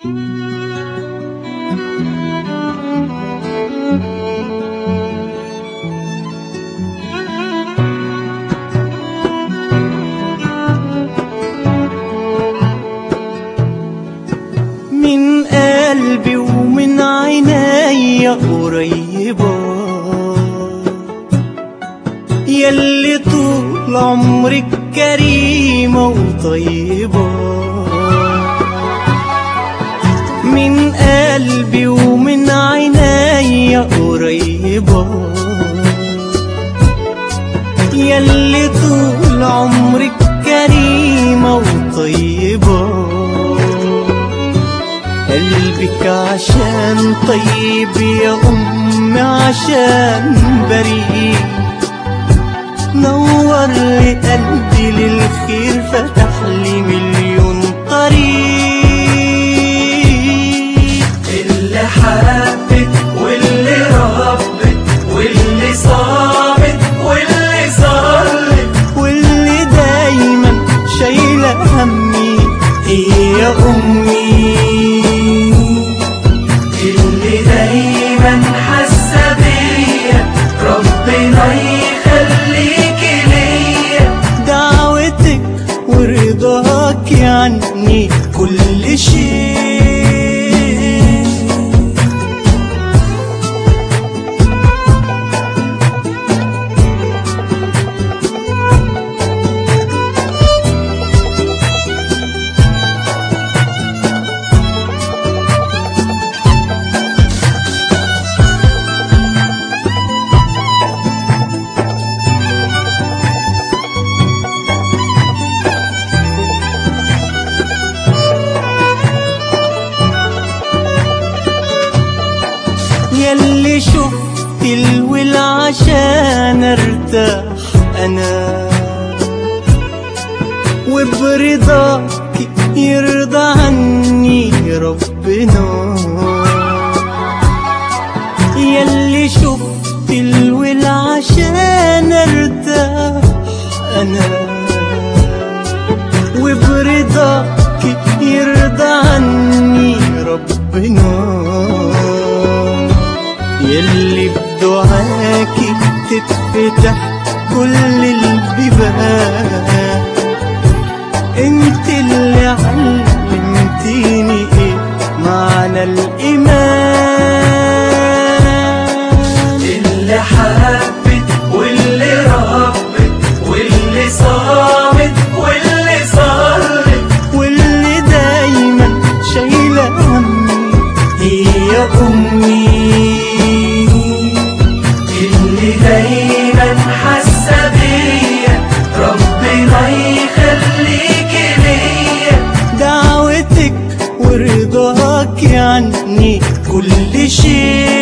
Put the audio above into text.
من قلبي ومن عيني قريبة يلي طول عمرك كريمة وطيبة من قلبي ومن عيني قريبة يلي طول عمرك كريمة وطيبة قلبك عشان طيب يا أم عشان بريء نور لي قلبي للخير فتح لي مليون طريق اللي حبك واللي ربك واللي صابك واللي صلك واللي دايما شايلة همي هي أمي اللي دايما حاسه بيا ربنا يخليكي ليا دعوتك ورضاك عني كل شيء يلي شفت الول عشان ارتاح انا وبرضاك يرضى عني ربنا يلي شفت الول عشان ارتاح انا وبرضاك يرضى عني ربنا يلي بدعاكي تتفتح كل البيبان انت اللي علمتيني ايه معنى الايمان اللي حبك واللي ربك واللي صامت واللي صلك واللي دايما شايله همي هي امي اللي دايما حاسه بيا ربنا يخليكي ليا دعوتك ورضاك عني كل شيء